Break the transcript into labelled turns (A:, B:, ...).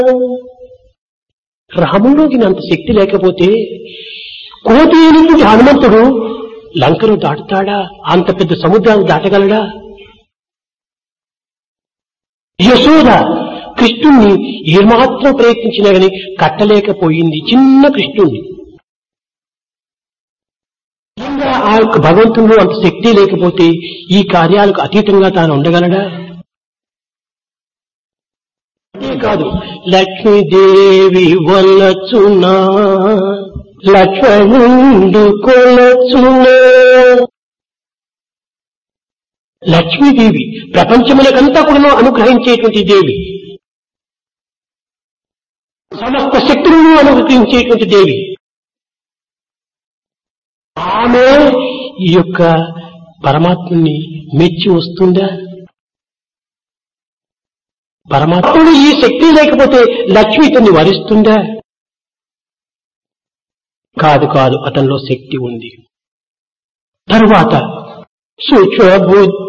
A: రాముడికి అంత శక్తి లేకపోతే కోటి ఏనుగుడి హనుమంతుడు లంకను దాటుతాడా అంత పెద్ద సముద్రాన్ని దాటగలడా యశోద కృష్ణుణ్ణి ఏమాత్రం ప్రయత్నించినా గాని కట్టలేకపోయింది చిన్న కృష్ణుణ్ణి నిజంగా ఆ యొక్క భగవంతుడు అంత శక్తి లేకపోతే ఈ కార్యాలకు అతీతంగా తాను ఉండగలడా కాదు లక్ష్మీదేవి వల్లచునా లక్ష్మణుండు కొలచునా లక్ష్మీదేవి ప్రపంచములకంతా కూడా అనుగ్రహించేటువంటి దేవి సమస్త శక్తులను అనుగ్రహించేటువంటి దేవి ఆమె ఈ యొక్క పరమాత్మని మెచ్చి వస్తుందా పరమాత్ముడు ఈ శక్తి లేకపోతే లక్ష్మి ఇతన్ని వరిస్తుందా కాదు కాదు అతనిలో శక్తి ఉంది తరువాత సూక్ష్మ